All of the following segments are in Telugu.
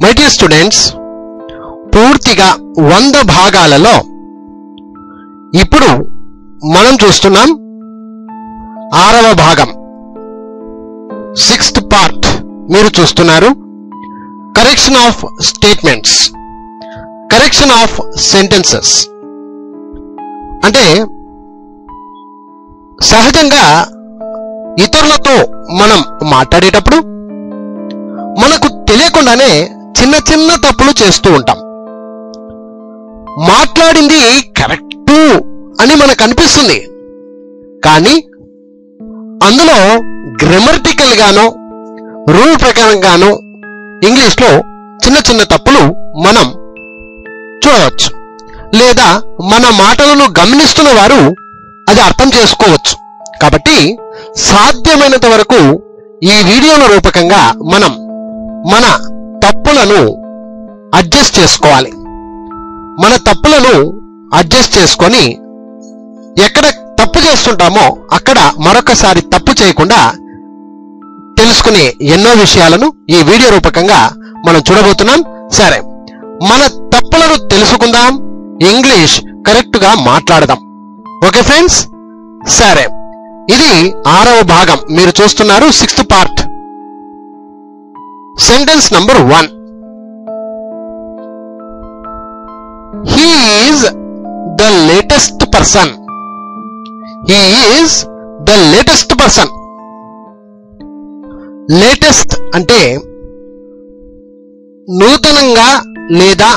మై డియర్ స్టూడెంట్స్ పూర్తిగా వంద భాగాలలో ఇప్పుడు మనం చూస్తున్నాం ఆరవ భాగం సిక్స్త్ పార్ట్ మీరు చూస్తున్నారు correction of statements correction of sentences అంటే సహజంగా ఇతరులతో మనం మాట్లాడేటప్పుడు మనకు తెలియకుండానే చిన్న చిన్న తప్పులు చేస్తూ ఉంటాం మాట్లాడింది కరెక్టు అని మనకు అనిపిస్తుంది కానీ అందులో గ్రామటికల్ గానో రూల్ ప్రకారంగానో ఇంగ్లీష్లో చిన్న చిన్న తప్పులు మనం చూడవచ్చు లేదా మన మాటలను గమనిస్తున్న వారు అది అర్థం చేసుకోవచ్చు కాబట్టి సాధ్యమైనంత వరకు ఈ వీడియోల రూపకంగా మనం మన తప్పులను అడ్జస్ట్ చేసుకోవాలి మన తప్పులను అడ్జస్ట్ చేసుకొని ఎక్కడ తప్పు చేస్తుంటామో అక్కడ మరొకసారి తప్పు చేయకుండా తెలుసుకునే ఎన్నో విషయాలను ఈ వీడియో రూపకంగా మనం చూడబోతున్నాం సరే మన తప్పులను తెలుసుకుందాం ఇంగ్లీష్ కరెక్ట్ గా మాట్లాడదాం ఓకే ఫ్రెండ్స్ సరే ఇది ఆరవ భాగం మీరు చూస్తున్నారు sixth part sentence number one he is the latest person he is the latest person latest అంటే నూతనంగా లేదా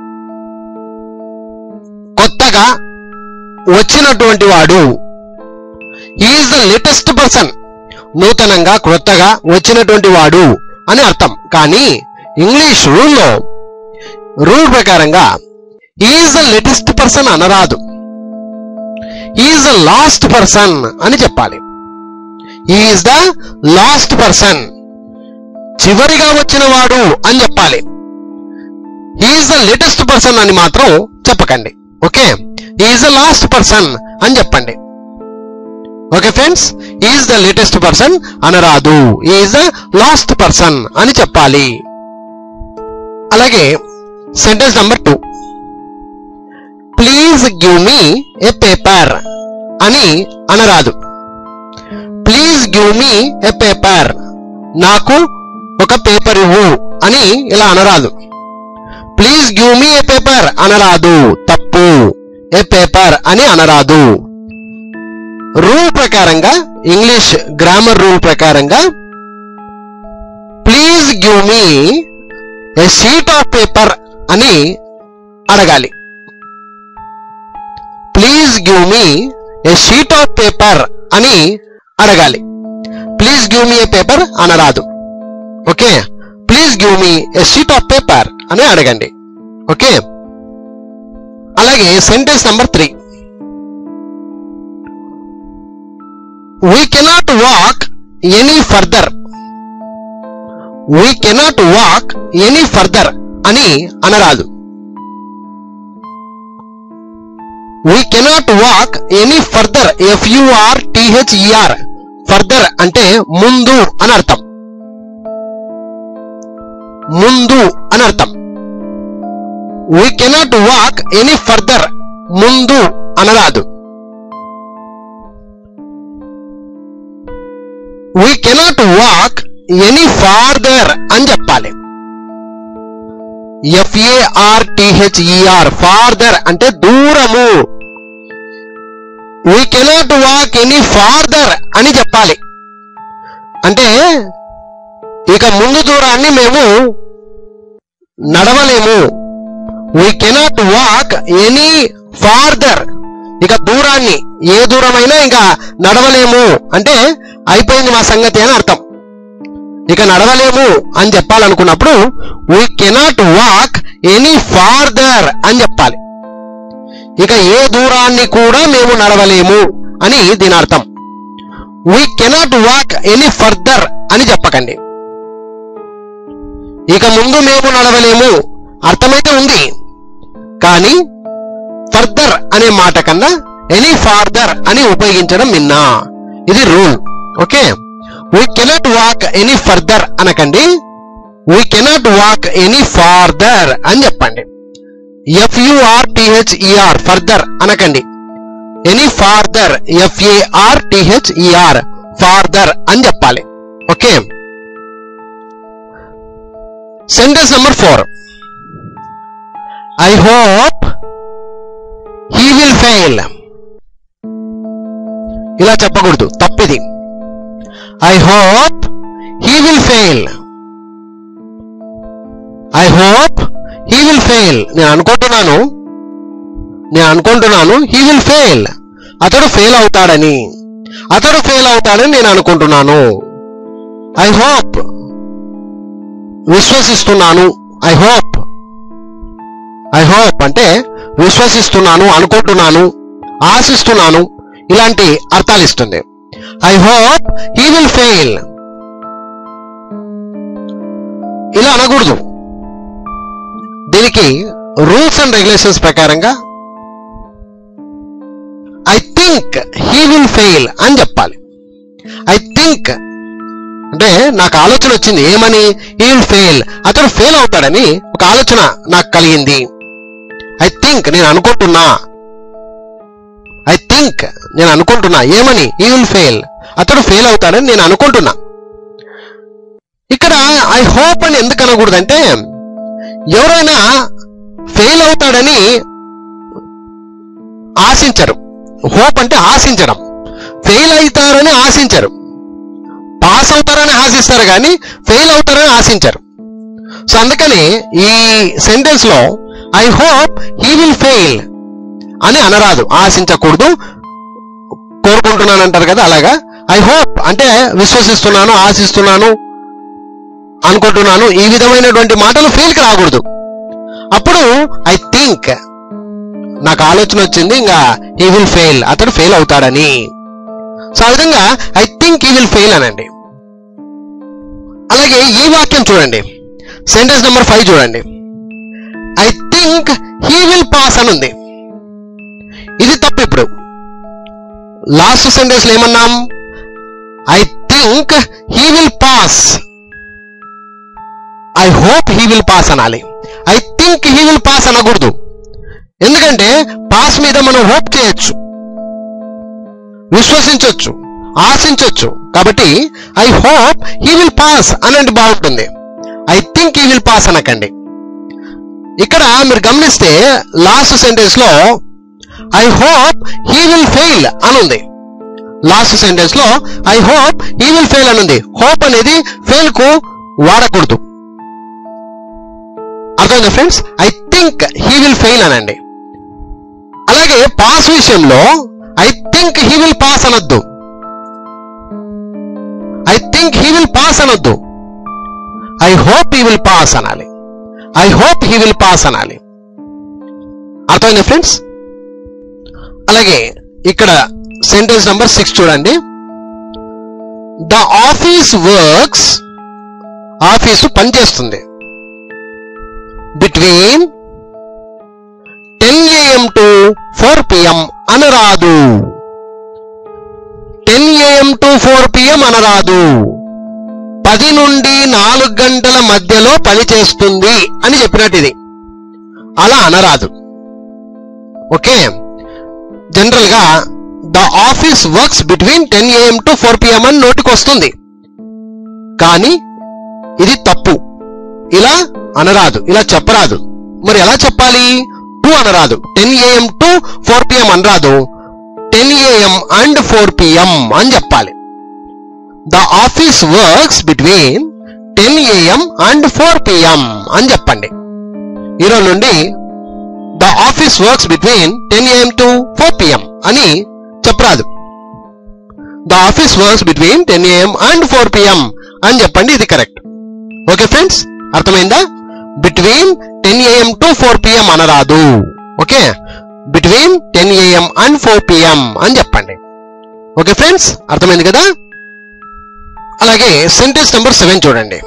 కొత్తగా వచ్చినటువంటి వాడు ఈజ్ ద లేటెస్ట్ పర్సన్ నూతనంగా క్రొత్తగా వచ్చినటువంటి వాడు అని అర్థం కానీ ఇంగ్లీష్ రూల్లో రూల్ ప్రకారంగా ఈజ్ ద లేటెస్ట్ పర్సన్ అనరాదు ఈజ్ ద లాస్ట్ పర్సన్ అని చెప్పాలి ఈజ్ ద లాస్ట్ పర్సన్ చివరిగా వచ్చిన వాడు అని చెప్పాలి ఈజ్ ద లేటెస్ట్ పర్సన్ అని మాత్రం చెప్పకండి okay is the last person అని చెప్పండి okay friends is the latest person అనరాదు ఈజ్ ద లాస్ట్ పర్సన్ అని చెప్పాలి అలాగే sentence number two please give me a paper అని అనరాదు please give me a paper నాకు ఒక పేపర్ ఇవ్వు అని ఇలా అనరాదు please give me a paper అనరాదు తప్పు ఏ పేపర్ అని అనరాదు రూల్ ప్రకారంగా ఇంగ్లీష్ గ్రామర్ రూల్ ప్రకారంగా please give me a sheet of paper అని అడగాలి please give me a sheet of paper అని అడగాలి please give me a paper అనరాదు okay please give me a sheet of paper అని అడగండి ఓకే అలాగే sentence number three we cannot walk any further we cannot walk any further అని అనరాదు we cannot walk any further F U R T H E R further అంటే ముందు అని అర్థం ముందు అని అర్థం we cannot walk any further ముందు అనరాదు we cannot walk any farther అని చెప్పాలి ఎఫ్ఏఆర్ టిహెచ్ఈఆర్ ఫార్దర్ అంటే దూరము we cannot walk any farther అని చెప్పాలి అంటే ఇక ముందు దూరాన్ని మేము నడవలేము we cannot walk any farther ఇక దూరాన్ని ఏ దూరమైనా ఇంకా నడవలేము అంటే అయిపోయింది మా సంగతి అని అర్థం ఇక నడవలేము అని చెప్పాలనుకున్నప్పుడు we cannot walk any farther అని చెప్పాలి ఇక ఏ దూరాన్ని కూడా మేము నడవలేము అని దీని అర్థం we cannot walk any further అని చెప్పకండి ఇక ముందు మేము నడవలేము అర్థమైతే ఉంది కానీ ఫర్దర్ అనే మాట కన్నా ఎనీ ఫార్దర్ అని ఉపయోగించడం మిన్నా ఇది rule okay we cannot walk any further అనకండి we cannot walk any farther అని చెప్పండి ఎఫ్యుఆర్ టిహెచ్ఈఆర్ ఫర్దర్ అనకండి any farther F A R T H E R farther అని చెప్పాలి okay sentence number four I hope he will fail ఇలా చెప్పకూడదు తప్పిది I hope he will fail I hope he will fail నేను అనుకుంటున్నాను నేను అనుకుంటున్నాను హీ విల్ ఫెయిల్ అతడు ఫెయిల్ అవుతాడని అతడు ఫెయిల్ అవుతాడని నేను అనుకుంటున్నాను I hope విశ్వసిస్తున్నాను I hope I hope అంటే విశ్వసిస్తున్నాను అనుకుంటున్నాను ఆశిస్తున్నాను ఇలాంటి అర్థాలు ఇస్తుంది I hope he will fail ఇలా అనకూడదు దీనికి రూల్స్ అండ్ రెగ్యులేషన్స్ ప్రకారంగా I think he will fail అని చెప్పాలి ఐ థింక్ అంటే నాకు ఆలోచన వచ్చింది ఏమని హీ విల్ ఫెయిల్ అతడు ఫెయిల్ అవుతాడని ఒక ఆలోచన నాకు కలిగింది ఐ థింక్ నేను అనుకుంటున్నా ఐ థింక్ నేను అనుకుంటున్నా ఏమని హీ విల్ ఫెయిల్ అతడు ఫెయిల్ అవుతాడని నేను అనుకుంటున్నా ఇక్కడ ఐ హోప్ అని ఎందుకు అనకూడదంటే ఎవరైనా ఫెయిల్ అవుతాడని ఆశించరు హోప్ అంటే ఆశించడం ఫెయిల్ అవుతారని ఆశించరు పాస్ అవుతారని ఆశిస్తారు కానీ ఫెయిల్ అవుతారని ఆశించరు సో అందుకని ఈ సెంటెన్స్ లో I hope he will fail అని అనరాదు ఆశించకూడదు కోరుకుంటున్నాను అంటారు కదా అలాగా ఐ హోప్ అంటే విశ్వసిస్తున్నాను ఆశిస్తున్నాను అనుకుంటున్నాను ఈ విధమైనటువంటి మాటలు ఫెయిల్కి రాకూడదు అప్పుడు ఐ థింక్ నాకు ఆలోచన వచ్చింది ఇంకా హీ విల్ ఫెయిల్ అతడు ఫెయిల్ అవుతాడని సో ఆ విధంగా I think he will fail అనండి అలాగే ఈ వాక్యం చూడండి సెంటెన్స్ నెంబర్ ఫైవ్ చూడండి I think he will pass అని ఉంది ఇది తప్పు ఇప్పుడు లాస్ట్ సెంటెన్స్ లో ఏమన్నాం I think he will pass I hope he will pass అనాలి I think he will pass అనకూడదు ఎందుకంటే పాస్ మీద మనం హోప్ చేయొచ్చు విశ్వసించవచ్చు ఆశించవచ్చు కాబట్టి I hope he will pass అనండి బాగుంటుంది I think he will pass అనకండి ఇక్కడ మీరు గమనిస్తే లాస్ట్ సెంటెన్స్ లో I hope he will fail అనుంది లాస్ట్ సెంటెన్స్ లో I hope he will fail అనుంది హోప్ అనేది ఫెయిల్ కు వాడకూడదు అర్థమైందా friends I think he will fail అనండి అలాగే పాస్ విషయంలో I think he will pass అనొద్దు I think he will pass అనొద్దు I hope he will pass అనాలి I hope he will pass అనాలి అర్థమైందా ఫ్రెండ్స్ అలాగే ఇక్కడ సెంటెన్స్ నంబర్ సిక్స్ చూడండి ద ఆఫీస్ వర్క్స్ ఆఫీసు పనిచేస్తుంది between ten AM to four PM అనరాదు ten AM to four PM అనరాదు పది నుండి నాలుగు గంటల మధ్యలో పని చేస్తుంది అని చెప్పినట్టు ఇది అలా అనరాదు ఓకే జనరల్ గా the office works between ten AM to four PM అని నోటికి వస్తుంది కానీ ఇది తప్పు ఇలా అనరాదు ఇలా చెప్పరాదు మరి ఎలా చెప్పాలి టూ అనరాదు ten AM to four PM అనరాదు ten AM and four PM అని చెప్పాలి the office works between ten AM and four PM అని చెప్పండి ఈరోజు నుండి the office works between ten AM to four PM అని చెప్పరాదు the office works between ten AM and four PM అని చెప్పండి ఇది కరెక్ట్ ఓకే ఫ్రెండ్స్ అర్థమైందా between ten AM to four PM అనరాదు okay between ten AM and four PM అని చెప్పండి ఓకే ఫ్రెండ్స్ అర్థమైంది కదా అలాగే సెంటెన్స్ నెంబర్ సెవెన్ చూడండి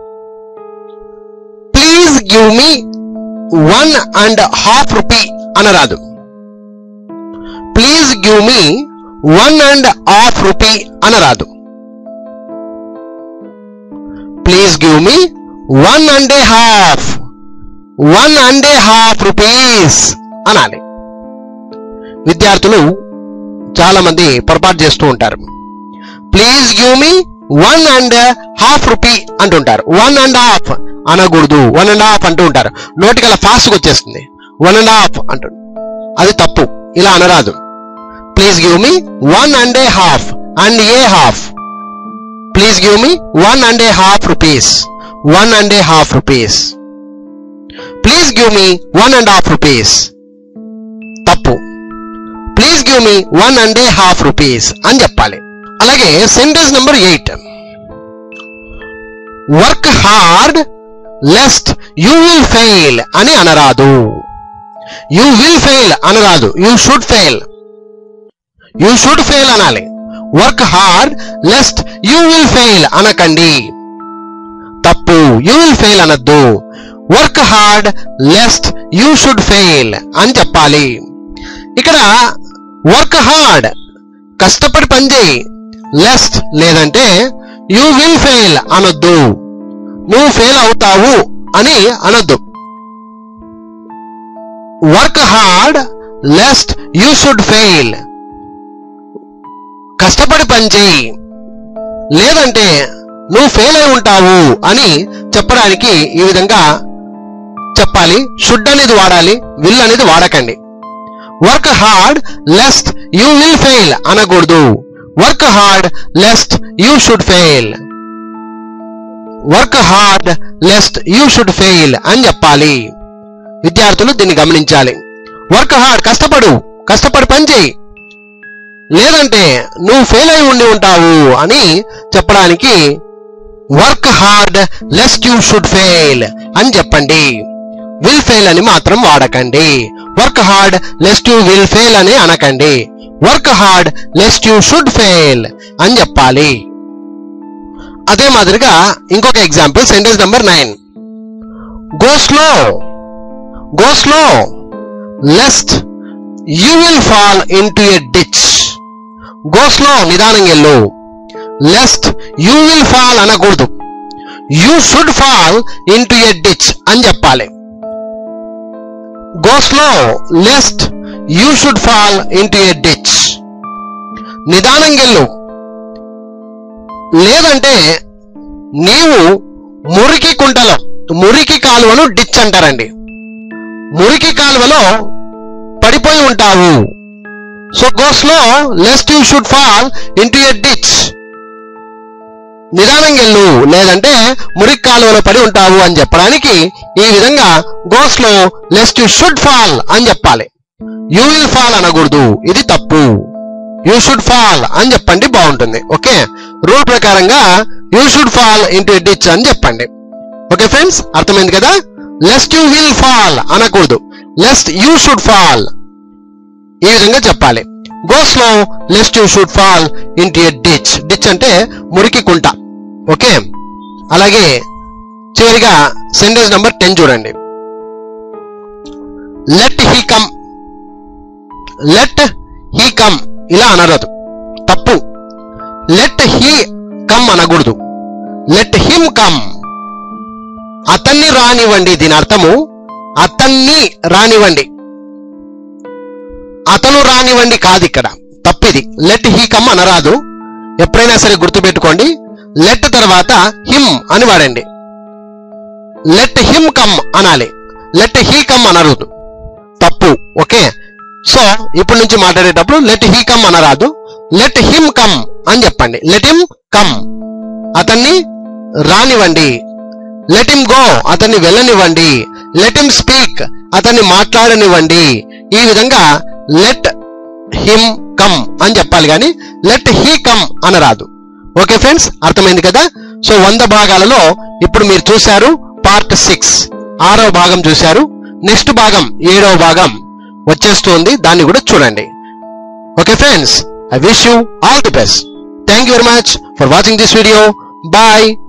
please give me one and half rupee అనరాదు please give me one and half rupee అనరాదు please give me one and a half one and a half rupees అనాలి విద్యార్థులు చాలా మంది పొరపాటు చేస్తూ ఉంటారు please give me one and half rupee అంటుంటారు వన్ అండ్ హాఫ్ అనకూడదు వన్ అండ్ హాఫ్ అంటూ ఉంటారు నోటికి అలా ఫాస్ట్గా వచ్చేస్తుంది వన్ అండ్ హాఫ్ అంటు అది తప్పు ఇలా అనరాదు please give me one and a half and a half please give me one and a half rupees one and a half rupees please give me one and half rupees తప్పు please give me one and a half rupees అని చెప్పాలి అలాగే sentence number eight work hard lest you will fail అని అనరాదు యూ విల్ ఫెయిల్ అనరాదు you should fail you should fail అనాలి work hard lest you will fail అనకండి తప్పు యూ విల్ ఫెయిల్ అనద్దు work hard lest you should fail అని చెప్పాలి ఇక్కడ వర్క్ హార్డ్ కష్టపడి పనిచేయి లెస్ట్ లేదంటే యూ విల్ ఫెయిల్ అనొద్దు నువ్వు ఫెయిల్ అవుతావు అని అనొద్దు work hard lest you should fail కష్టపడి పనిచేయి లేదంటే నువ్వు ఫెయిల్ అయి ఉంటావు అని చెప్పడానికి ఈ విధంగా చెప్పాలి షుడ్ అనేది వాడాలి విల్ అనేది వాడకండి work hard lest you will fail అనకూడదు work hard lest you should fail work hard lest you should fail అని చెప్పాలి విద్యార్థులు దీన్ని గమనించాలి వర్క్ హార్డ్ కష్టపడు కష్టపడి పని చేయి లేదంటే నువ్వు ఫెయిల్ అయి ఉండి ఉంటావు అని చెప్పడానికి work hard lest you should fail అని చెప్పండి విల్ ఫెయిల్ అని మాత్రం వాడకండి work hard lest you will fail అని అనకండి work hard lest you should fail అని చెప్పాలి అదే మాదిరిగా ఇంకొక example sentence number nine go slow go slow lest you will fall into a ditch go slow నిదానంగా వెళ్ళు లెస్ట్ యూ విల్ ఫాల్ అనకూడదు you should fall into a ditch అని చెప్పాలి go slow lest you should fall into a ditch నిదానంగా వెళ్ళు లేదంటే నీవు మురికి కుంటలో మురికి కాలువను డిచ్ అంటారండి మురికి కాలువలో పడిపోయి ఉంటావు so go slow lest you should fall into a ditch నిదానంగా వెళ్ళు లేదంటే మురికి కాలువలో పడి ఉంటావు అని చెప్పడానికి ఈ విధంగా go slow lest you should fall అని చెప్పాలి యూ విల్ ఫాల్ అనకూడదు ఇది తప్పు యూ షుడ్ ఫాల్ అని చెప్పండి బాగుంటుంది ఓకే రూల్ ప్రకారంగా you should fall into ditch అని చెప్పండి ఓకే ఫ్రెండ్స్ అర్థమైంది కదా లెస్ట్ యూ విల్ ఫాల్ అనకూడదు లెస్ట్ యూ షుడ్ ఫాల్ ఈ విధంగా చెప్పాలి go slow lest you should fall into a ditch ditch అంటే మురికి కుంట ఓకే అలాగే చివరిగా సెంటెన్స్ నంబర్ టెన్ చూడండి let he come let he come ఇలా అనరాదు తప్పు లెట్ హీ కమ్ అనకూడదు లెట్ హిమ్ కమ్ అతన్ని రానివ్వండి దీని అర్థము అతన్ని రానివ్వండి అతను రానివ్వండి కాదు ఇక్కడ తప్పిది లెట్ హీ కమ్ అనరాదు ఎప్పుడైనా సరే గుర్తుపెట్టుకోండి లెట్ తర్వాత హిమ్ అని వాడండి లెట్ హిమ్ కమ్ అనాలి లెట్ హీ కమ్ అనరాదు తప్పు ఓకే సో ఇప్పటి నుంచి మాట్లాడేటప్పుడు లెట్ హీ కమ్ అనరాదు లెట్ హిమ్ కమ్ అని చెప్పండి లెట్ హిమ్ కమ్ అతన్ని రానివ్వండి లెట్ హిమ్ గో అతన్ని వెళ్ళనివ్వండి లెట్ హిమ్ స్పీక్ అతన్ని మాట్లాడనివ్వండి ఈ విధంగా లెట్ హిమ్ కమ్ అని చెప్పాలి కానీ లెట్ హీ కమ్ అనరాదు ఓకే ఫ్రెండ్స్ అర్థమైంది కదా సో వంద భాగాలలో ఇప్పుడు మీరు చూశారు పార్ట్ సిక్స్ ఆరో భాగం చూశారు నెక్స్ట్ భాగం ఏడవ భాగం వచ్చేస్తుంది దాన్ని కూడా చూడండి okay friends I wish you all the best thank you very much for watching this video bye